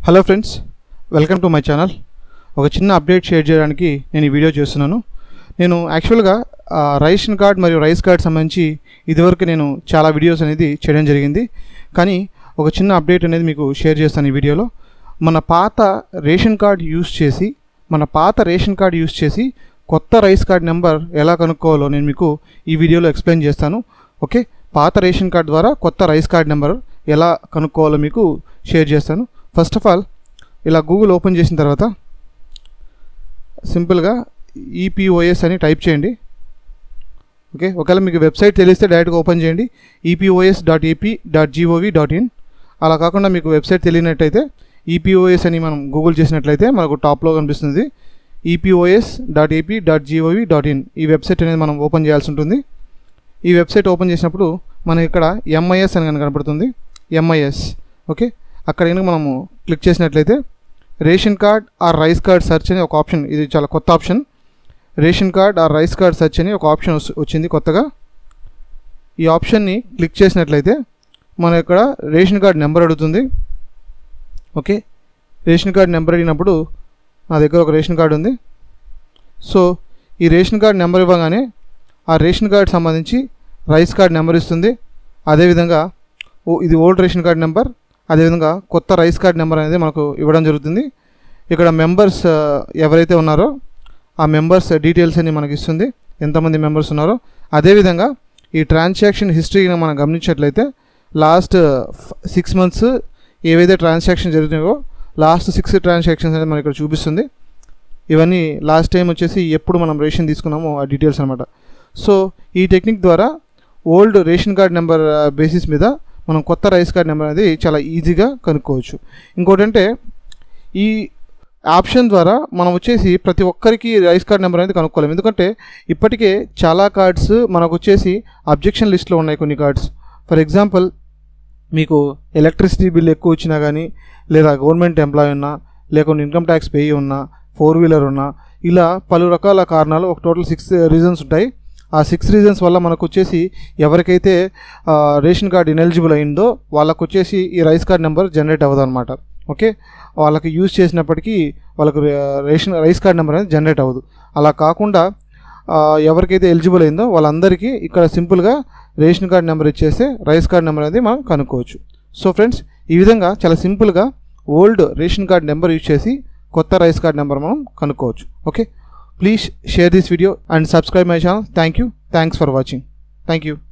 hello friends welcome to my channel ఒక చిన్న update share చేయడానికి నేను ఈ వీడియో చేస్తున్నాను నేను యాక్చువల్గా ఆ, రేషన్ కార్డ్ మరియు రైస్ కార్డ్ సంబంధించి ఇదివరకు నేను చాలా వీడియోస్ అనేది చేయడం జరిగింది కానీ ఒక చిన్న అప్డేట్ అనేది మీకు షేర్ చేస్తాను ఈ వీడియోలో మన పాత రేషన్ కార్డ్ యూస్ చేసి మన పాత రేషన్ కార్డ్ యూస్ చేసి కొత్త రైస్ కార్డ్ నెంబర్ ఎలా కనుక్కోవాలో నేను మీకు ఈ వీడియోలో ఎక్స్ప్లెయిన్ చేస్తాను ఓకే పాత రేషన్ కార్డ్ ద్వారా కొత్త రైస్ కార్డ్ నెంబర్ ఎలా కనుక్కోవాలో మీకు షేర్ చేస్తాను ఫస్ట్ ఆఫ్ ఆల్ ఇలా గూగుల్ ఓపెన్ చేసిన తర్వాత సింపుల్గా ఈపీఓఎస్ అని టైప్ చేయండి ఓకే ఒకవేళ మీకు వెబ్సైట్ తెలిస్తే డైరెక్ట్గా ఓపెన్ చేయండి EPOS dot AP dot GOV dot in అలా కాకుండా మీకు వెబ్సైట్ తెలియనట్టయితే ఈపీఓఎస్ అని మనం గూగుల్ చేసినట్లయితే మనకు టాప్లో కనిపిస్తుంది EPOS dot AP dot GOV dot in ఈ వెబ్సైట్ అనేది మనం ఓపెన్ చేయాల్సి ఉంటుంది ఈ వెబ్సైట్ ఓపెన్ చేసినప్పుడు మనకి ఇక్కడ ఎంఐఎస్ అని కనుక కనపడుతుంది ఎంఐఎస్ ఓకే అక్కడ కనుక మనము క్లిక్ చేసినట్లయితే ration card or rice card search అని ఒక ఆప్షన్ ఇది చాలా కొత్త option ration card or rice card search అని ఒక ఆప్షన్ వస్- వచ్చింది కొత్తగా ఈ ఆప్షన్ని క్లిక్ చేసినట్లయితే మన ఇక్కడ రేషన్ కార్డ్ నెంబర్ అడుగుతుంది ఓకే రేషన్ కార్డ్ నెంబర్ అడిగినప్పుడు నా దగ్గర ఒక రేషన్ కార్డు ఉంది సో ఈ రేషన్ కార్డ్ నెంబర్ ఇవ్వగానే ఆ రేషన్ కార్డ్ సంబంధించి రైస్ కార్డ్ నెంబర్ ఇస్తుంది అదేవిధంగా ఓ ఇది ఓల్డ్ రేషన్ కార్డ్ నెంబర్ అదేవిధంగా కొత్త రైస్ కార్డ్ నెంబర్ అనేది మనకు ఇవ్వడం జరుగుతుంది ఇక్కడ మెంబర్స్ ఆ, ఎవరైతే ఉన్నారో ఆ మెంబర్స్ డీటెయిల్స్ అని మనకి ఇస్తుంది ఎంతమంది మెంబర్స్ ఉన్నారో అదేవిధంగా ఈ ట్రాన్సాక్షన్ హిస్టరీని మనం గమనించినట్లయితే లాస్ట్ సిక్స్ మంత్స్ ఏవైతే ట్రాన్సాక్షన్ జరుగుతున్నాయో లాస్ట్ సిక్స్ ట్రాన్సాక్షన్స్ అనేది మనకి ఇక్కడ చూపిస్తుంది ఇవన్నీ లాస్ట్ టైం వచ్చేసి ఎప్పుడు మనం రేషన్ తీసుకున్నామో ఆ డీటెయిల్స్ అనమాట సో ఈ టెక్నిక్ ద్వారా old ration card number basis మీద మనం కొత్త రైస్ కార్డ్ నెంబర్ అనేది చాలా ఈజీగా కనుక్కోవచ్చు ఇంకోటంటే ఈ ఆప్షన్ ద్వారా మనం వచ్చేసి ప్రతి ఒక్కరికి రైస్ కార్డ్ నెంబర్ అనేది కనుక్కోలేము ఎందుకంటే ఇప్పటికే చాలా కార్డ్స్ మనకు వచ్చేసి అబ్జెక్షన్ లిస్ట్లో ఉన్నాయి కొన్ని కార్డ్స్ ఫర్ ఎగ్జాంపుల్ మీకు ఎలక్ట్రిసిటీ బిల్ ఎక్కువ వచ్చినా కానీ లేదా గవర్నమెంట్ ఎంప్లాయీ ఉన్నా లేకుంటే ఇన్కమ్ ట్యాక్స్ పే ఉన్నా ఫోర్ వీలర్ ఉన్నా ఇలా పలు రకాల కారణాలు ఒక టోటల్ సిక్స్ రీజన్స్ ఉంటాయి ఆ సిక్స్ రీజన్స్ వల్ల మనకు వచ్చేసి ఎవరికైతే ఆ, రేషన్ కార్డ్ ఇనెలిజిబుల్ అయిందో వాళ్ళకు వచ్చేసి ఈ రైస్ కార్డ్ నెంబర్ జనరేట్ అవ్వదు అనమాట ఓకే వాళ్ళకి యూజ్ చేసినప్పటికీ వాళ్ళకు రే- రేషన్ రైస్ కార్డ్ నెంబర్ అనేది జనరేట్ అవ్వదు అలా కాకుండా ఆ, ఎవరికైతే ఎలిజిబుల్ అయిందో వాళ్ళందరికీ ఇక్కడ సింపుల్గా రేషన్ కార్డ్ నెంబర్ ఇచ్చేస్తే రైస్ కార్డ్ నెంబర్ అనేది మనం కనుక్కోవచ్చు సో ఫ్రెండ్స్ ఈ విధంగా చాలా సింపుల్గా old ration card number use చేసి కొత్త రైస్ కార్డ్ నెంబర్ మనం కనుక్కోవచ్చు okay please share this video and subscribe my channel thank you thanks for watching thank you